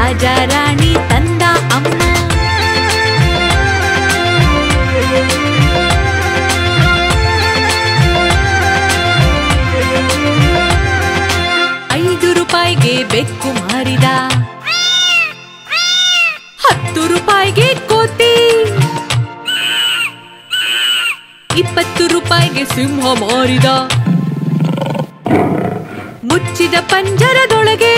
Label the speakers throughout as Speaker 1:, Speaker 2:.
Speaker 1: ರಾಜ ರಾಣಿ ತಂದ ಅಮ್ಮ ಐದು ರೂಪಾಯಿಗೆ ಬೆಕ್ಕು ಮಾರಿದ ಹತ್ತು ರೂಪಾಯಿಗೆ ಕೋತಿ ಇಪ್ಪತ್ತು ರೂಪಾಯಿಗೆ ಸಿಂಹ ಮಾರಿದ ಮುಚ್ಚಿದ ಪಂಜರದೊಳಗೆ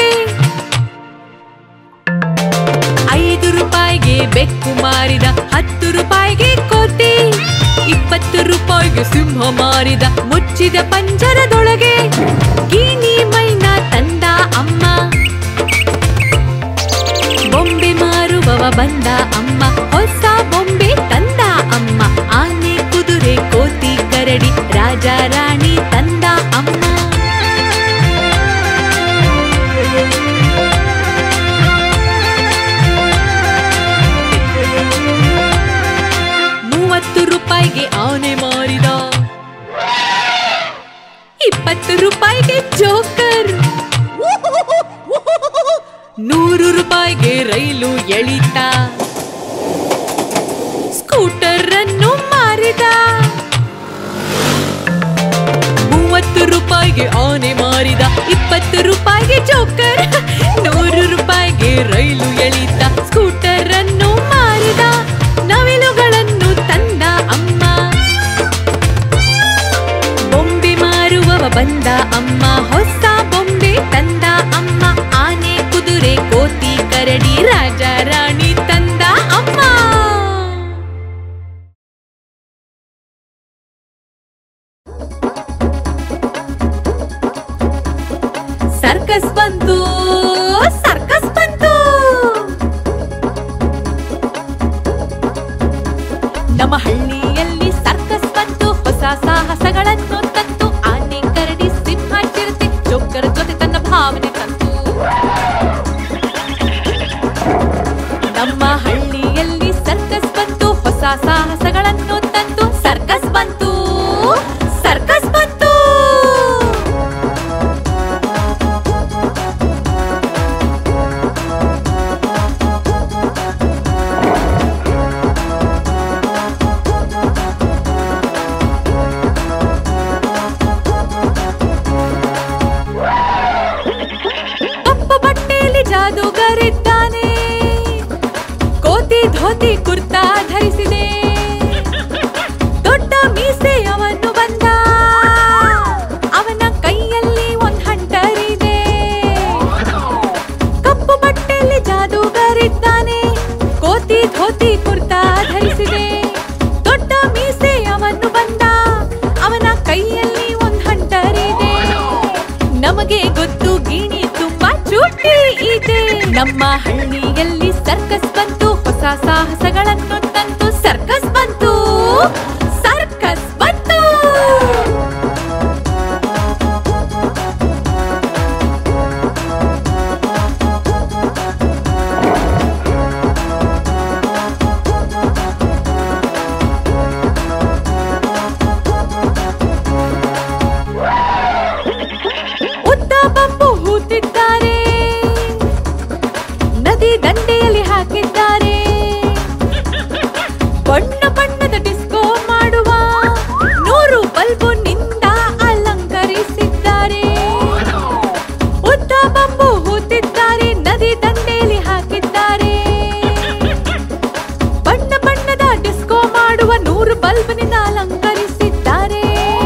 Speaker 1: ಐದು ರೂಪಾಯಿಗೆ ಬೆಕ್ಕು ಮಾರಿದ ಹತ್ತು ರೂಪಾಯಿಗೆ ಕೋತಿ ಇಪ್ಪತ್ತು ರೂಪಾಯಿಗೆ ಸಿಂಹ ಮಾರಿದ ಮುಚ್ಚಿದ ಪಂಜರದೊಳಗೆ ಗಿಣಿ ಮೈನಾ ತಂದ ಅಮ್ಮ ಬೊಂಬೆ ಮಾರುವವ ಬಂದ ಅಮ್ಮ ಹೊಸ ಬೊಂಬೆ ತಂದ ಅಮ್ಮ ಆನೆ ಕುದುರೆ ಕೋತಿ ಕರಡಿ ರಾಜ ರಾಣಿ ತಂದ ಅಮ್ಮ ಮೂವತ್ತು ರೂಪಾಯಿಗೆ ಆನೆ ಮಾರಿದ ಇಪ್ಪತ್ತು ರೂಪಾಯಿಗೆ ಜೋಕರ್ ನೂರು ರೂಪಾಯಿಗೆ ರೈಲು ಎಳಿತ ಸ್ಕೂಟರ್ ಅನ್ನು ಮಾರಿದ ಮೂವತ್ತು ರೂಪಾಯಿಗೆ ಆನೆ ಮಾರಿದ ಇಪ್ಪತ್ತು ರೂಪಾಯಿಗೆ ಜೋಕರ್ ನೂರು ರೂಪಾಯಿಗೆ ರೈಲು ಎಳಿತ ಸ್ಕೂಟರ್ ಅನ್ನು ಮಾರಿದ ನವಿಲುಗಳನ್ನು ತಂದ ಅಮ್ಮ ಬೊಂಬೆ ಮಾರುವವ ಬಂದ ಅಮ್ಮ ಹೊಸ ಬೊಂಬೆ ತಂದ ಅಮ್ಮ ಆನೆ ಕುದುರೆ ಕೋತಿ ಕರಡಿ ರಾಜ ರಾಣಿ ತಂದ ಅಮ್ಮ ಸರ್ಕಸ್ ಬಂತು ಸರ್ಕಸ್ ಬಂತು ನಮ್ಮ ಹಳ್ಳಿಯಲ್ಲಿ ಸರ್ಕಸ್ ಬಂತು ಹೊಸ ಸಾಹಸಗಳನ್ನು ತಂತು ಆನೆ ಕರಡಿ ಸಿಂಹ ಚಿರತೆ ಜೋಕರ ಜೊತೆ ತನ್ನ ಭಾವನೆ ತಂತು ನಮ್ಮ ಹಳ್ಳಿಯಲ್ಲಿ ಸರ್ಕಸ್ ಬಂತು ಹೊಸ ಸಾಹಸಗಳನ್ನು ತಂತು ಸರ್ಕಸ್ ಬಂತು ಸರ್ಕಸ್ ಬಂತು ಕಪ್ಪು ಬಟ್ಟೆಯಲ್ಲಿ ಜಾದೂಗರಿದ್ದಾನೆ ಕೋತಿ ಧೋತಿ ಕುರ್ತಾ ಧರಿಸಿದೆ ದೊಡ್ಡ ಮೀಸೆ ಅವನು ಬಂದ ಅವನ ಕೈಯಲ್ಲಿ ಒಂದ್ ಹಂಟರಿದೆ ಕಪ್ಪು ಬಟ್ಟೆಯಲ್ಲಿ ಜಾದೂಗರಿದ್ದಾನೆ ಕೋತಿ ಧೋತಿ ಕುರ್ತಾ ಧರಿಸಿದೆ ದೊಡ್ಡ ಮೀಸೆ ಅವನು ಬಂದ ಅವನ ಕೈಯಲ್ಲಿ ಒಂದ್ ಹಂಟರಿದೆ ನಮಗೆ ಗೊತ್ತು ಗಿಣಿ ತುಂಬಾ ಚೂಟಿ ಇದೆ ನಮ್ಮ ಹಳ್ಳಿಯಲ್ಲಿ ಸರ್ಕಸ್ ಬಂತು ಹೊಸ ಸಾಹಸಗಳನ್ನು ತಂತು ಸರ್ಕಸ್ ಬಂತು ಸರ್ಕಸ್ ಬಂತು ಉದ್ದ ಬಂಬು ಹೂತಿದ್ದಾರೆ ನದಿ ದಂಡೆಯಲ್ಲಿ ಹಾಕಿದ್ದಾರೆ ಬಣ್ಣ ಬಣ್ಣದ ಡಿಸ್ಕೋ ಮಾಡುವ ನೂರು ಬಲ್ಬು ನಿಂದ ಅಲಂಕರಿಸಿದ್ದಾರೆ ಉದ್ದ ಬಂಬು ಹೂತಿದ್ದಾರೆ ನದಿ ದಂಡೆಯಲ್ಲಿ ಹಾಕಿದ್ದಾರೆ ಬಣ್ಣ ಬಣ್ಣದ ಡಿಸ್ಕೋ ಮಾಡುವ ನೂರು ಬಲ್ಬ್ನಿಂದ ಅಲಂಕರಿಸಿದ್ದಾರೆ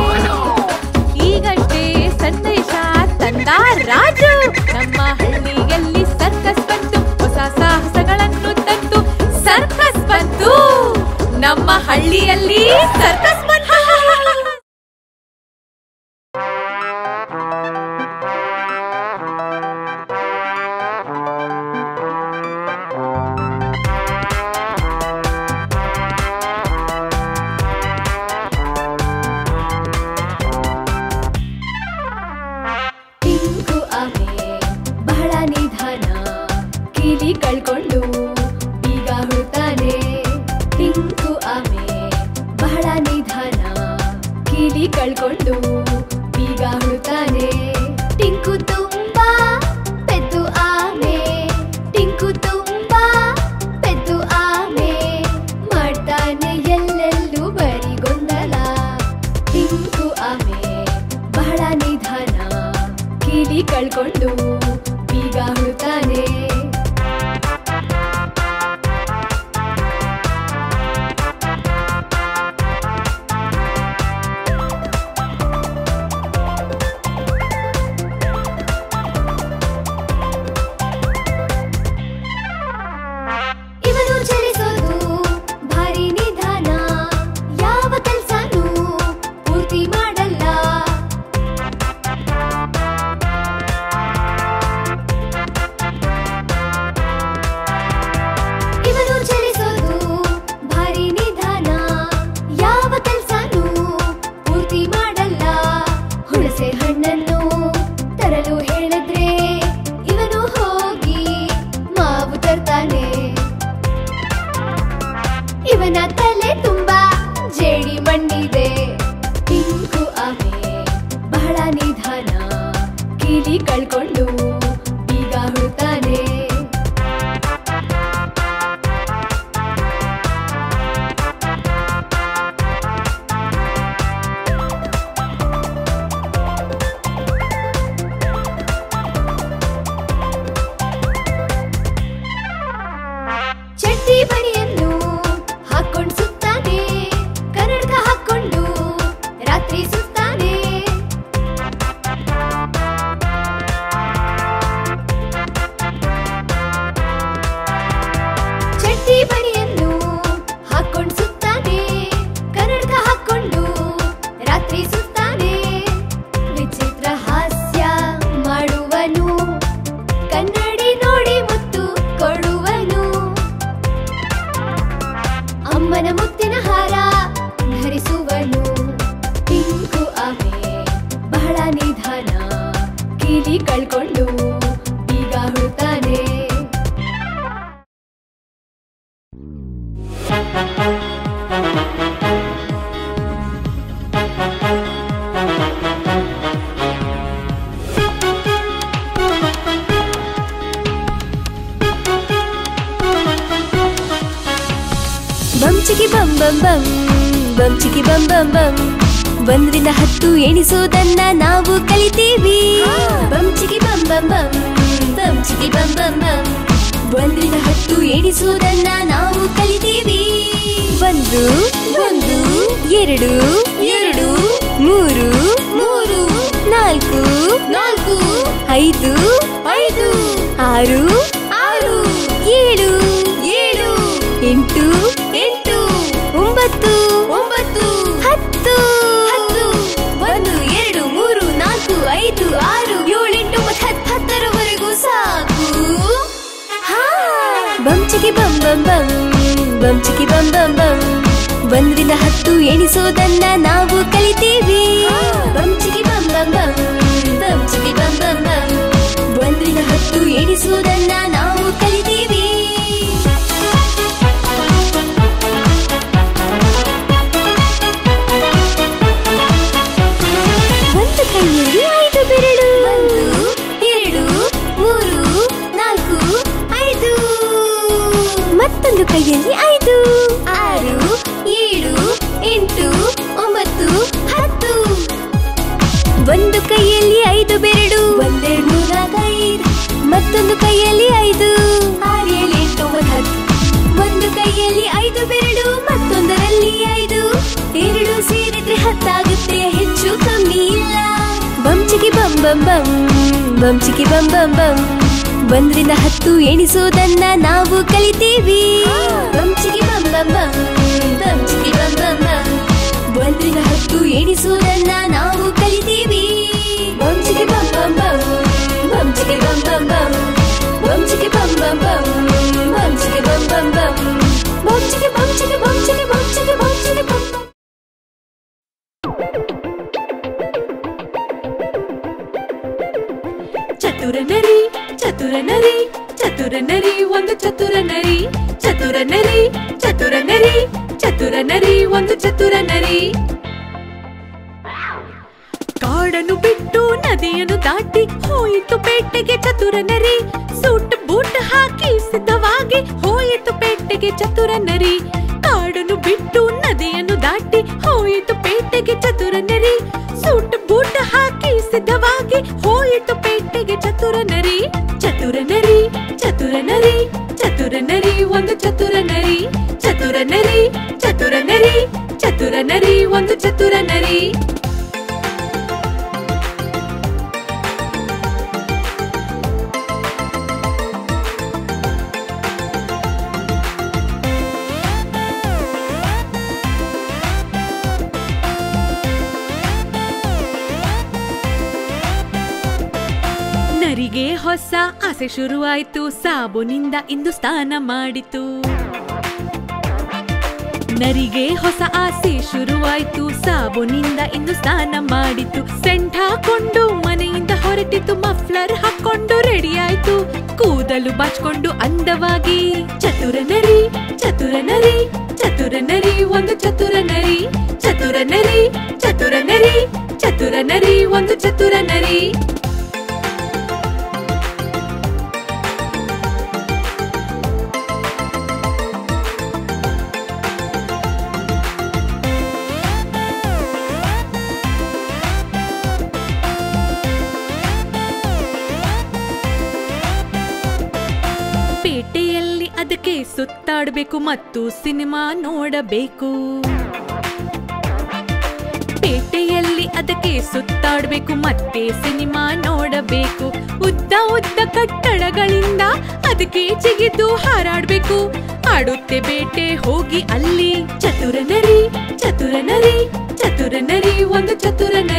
Speaker 1: ಈಗಷ್ಟೇ ಸಂದೇಶ ತಂದ ರಾಜು ನಮ್ಮ ಹಳ್ಳಿಯಲ್ಲಿ ಸರ್ಕಸ್ ಬಂತು ಹೊಸ ಸಾಹಸಗಳನ್ನು ತಂತು ಸರ್ಕಸ್ ಬಂತು ನಮ್ಮ ಹಳ್ಳಿಯಲ್ಲಿ ಸರ್ಕಸ್ ಬಂತು
Speaker 2: ಟಿಂಕು ಆಮೆ ಬಹಳ ನಿಧಾನ ಕೀಲಿ ಕಳ್ಕೊಂಡು ಬೀಗ ಹುಡುತಾನೆ ಟಿಂಕು ಆಮೆ ಬಹಳ ನಿಧಾನ ಕೀಲಿ ಕಳ್ಕೊಂಡು ಬೀಗ ಹುಡುತಾನೆ ಟಿಂಕು ತುಂಬಾ ಪೆದ್ದು ಆಮೆ ಟಿಂಕು ಚಿಕಿ ಬಂ ಬಂ ಬಂ ಬಂ ಚಿಕಿ ಬಂ ಬಂ ಬಂ ಒಂದರಿಂದ ಹತ್ತು ಎಣಿಸೋದನ್ನ ನಾವು ಕಲಿತೀವಿ ಬಂ ಚಿಕಿ ಬಂ ಬಂ ಬಂ ಬಂ ಚಿಕಿ ಬಂ ಬಂ ಬಂ ಒಂದರಿಂದ ಹತ್ತು ಎಣಿಸೋದನ್ನ ನಾವು ಕಲಿತೀವಿ ಒಂದು ಒಂದು ಎರಡು ಎರಡು ಮೂರು ಮೂರು ನಾಲ್ಕು ನಾಲ್ಕು ಐದು ಐದು ಆರು ಆರು ಏಳು ಏಳು ಎಂಟು ಎಂಟು ಒಂಬತ್ತು ಒಂಬತ್ತು ಹತ್ತು ಹತ್ತು ಒಂದು ಎರಡು ಮೂರು ನಾಲ್ಕು ಐದು ಆರು ಏಳು ಎಂಟು ಒಂಬತ್ತು ಹತ್ತು ಹತ್ತರವರೆಗೂ ಸಾಕು ಹಾ ಬಂ ಚಿಕಿ ಬಂ ಬಂ ಬಂ ಬಂ ಚಿಕಿ ಬಂ ಬಂ ಬಂ ಒಂದರಿಂದ ಹತ್ತು ಎಣಿಸೋದನ್ನ ನಾವು ಕಲಿತೀವಿ ಬಂ ಚಿಕಿ ಬಂ ಬಂ ಬಂ ಬಂ ಚಿಕಿ ಬಂ ಬಂ ಬಂ ಒಂದರಿಂದ ಹತ್ತು ಎಣಿಸೋದನ್ನ ನಾವು ಕಲಿತೀವಿ ಒಂದು ಕೈಯಲ್ಲಿ ಐದು ಬೆರಳು ಒಂದು ಎರಡು ಮೂರು ನಾಲ್ಕು ಐದು ಮತ್ತೊಂದು ಕೈಯಲ್ಲಿ ಐದು ಆರು ಏಳು ಎಂಟು ಒಂಬತ್ತು ಹತ್ತು ಒಂದು ಕೈಯಲ್ಲಿ ಐದು ಬೆರಳು ಒಂದೆರಡು ಮೂರು ನಾಲ್ಕು ಐದು ಮತ್ತೊಂದು ಕೈಯಲ್ಲಿ ಐದು ಆರು ಏಳು ಎಂಟು ಒಂಬತ್ತು ಹತ್ತು ಒಂದು ಕೈಯಲ್ಲಿ ಐದು ಬೆರಳು ಮತ್ತೊಂದರಲ್ಲಿ ಐದು ಎರಡು ಸೇರಿದ್ರೆ ಹತ್ತಾಗುತ್ತೆ ಹೆಚ್ಚು ಕಮ್ಮಿ ಇಲ್ಲ ಬಂಚಿಗೆ ಬಂ ಬಂ ಬಂ ಬಂಚಿಗೆ ಬಂ ಬಂ ಬಂ ಒಂದರಿಂದ ಹತ್ತು ಎಣಿಸೋದನ್ನ ನಾವು ಕಲಿತೀವಿ ಬಂಚಿಗೆ ಬಂ ಬಂ ಬಂ ಬಂಚಿಗೆ ಬಂ ಬಂ ಬಂ ಒಂದರಿಂದ ಹತ್ತು ಎಣಿಸೋದನ್ನ ನಾವು ಕಲಿತೀವಿ ಬಂಚಿಗೆ ಬಂ ಬಂ ಬಂ ಬಂಚಿಗೆ ಬಂ ಬಂ ಬಂ ಬಂಚಿಗೆ ಬಂ ಬಂ ಬಂ ಬಂಚಿಗೆ ಬಂ ಬಂ ಬಂ ಬಂಚಿಗೆ ಬಂಚಿಗೆ ಬಂಚಿಗೆ ಬಂಚಿಗೆ ಬಂಚಿಗೆ ಬಂ ಬಂ
Speaker 1: ಚತುರ ನರಿ ಚತುರ ನರಿ ಚತುರ ನರಿ ಒಂದು ಚತುರ ನರಿ ಚತುರ ನರಿ ಚತುರ ನರಿ ಚತುರ ನರಿ ಒಂದು ಚತುರ ನರಿ ಕಾಡನ್ನು ಬಿಟ್ಟು ನದಿಯನ್ನು ದಾಟಿ ಹೋಯಿತು ಪೇಟೆಗೆ ಚತುರ ನರಿ ಸೂಟ್ ಬೂಟ್ ಹಾಕಿ ಸಿದ್ಧವಾಗಿ ಹೋಯಿತು ಪೇಟೆಗೆ ಚತುರ ನರಿ ಕಾಡನ್ನು ಬಿಟ್ಟು ನದಿಯನ್ನು ದಾಟಿ ಹೋಯಿತು ಪೇಟೆಗೆ ಚತುರ ನರಿ ಸೂಟ್ ಬೂಟ್ ಹಾಕಿ ಸಿದ್ಧವಾಗಿ ಹೋಯಿತು ಪೇಟೆಗೆ ಚತುರ ನರಿ ಚತುರ ನರಿ ಚತುರ ನರಿ ಚತುರ ನರಿ ಒಂದು ಚತುರ ನರಿ ಚತುರ ನರಿ ಚತುರ ನರಿ ಚತುರ ನರಿ ಒಂದು ಚತುರ ನರಿ ನರಿಗೆ ಹೊಸ ಆಸೆ ಶುರುವಾಯ್ತು ಸಾಬುನಿಂದ ಇಂದು ಸ್ನಾನ ಮಾಡಿತು ನರಿಗೆ ಹೊಸ ಆಸೆ ಶುರುವಾಯ್ತು ಸಾಬುನಿಂದ ಇಂದು ಸ್ನಾನ ಮಾಡಿತು ಸೆಂಟ್ ಹಾಕೊಂಡು ಮನೆಯಿಂದ ಹೊರಟಿತು ಮಫ್ಲರ್ ಹಾಕೊಂಡು ರೆಡಿ ಆಯ್ತು ಕೂದಲು ಬಾಚ್ಕೊಂಡು ಅಂದವಾಗಿ ಚತುರ ನರಿ ಚತುರ ನರಿ ಚತುರ ನರಿ ಒಂದು ಚತುರ ನರಿ ಚತುರ ನರಿ ಚತುರ ನರಿ ಚತುರ ನರಿ ಒಂದು ಚತುರ ನರಿ ಪೇಟೆಯಲ್ಲಿ ಅದಕ್ಕೆ ಸುತ್ತಾಡಬೇಕು ಮತ್ತು ಸಿನಿಮಾ ನೋಡಬೇಕು ಪೇಟೆಯಲ್ಲಿ ಅದಕ್ಕೆ ಸುತ್ತಾಡಬೇಕು ಮತ್ತೆ ಸಿನಿಮಾ ನೋಡಬೇಕು ಉದ್ದ ಉದ್ದ ಕಟ್ಟಡಗಳಿಂದ ಅದಕ್ಕೆ ಜಿಗಿದು ಹಾರಾಡ್ಬೇಕು ಆಡುತ್ತೆ ಬೇಟೆ ಹೋಗಿ ಅಲ್ಲಿ ಚತುರ ನರಿ ಚತುರ ನರಿ ಚತುರ ನರಿ ಒಂದು ಚತುರ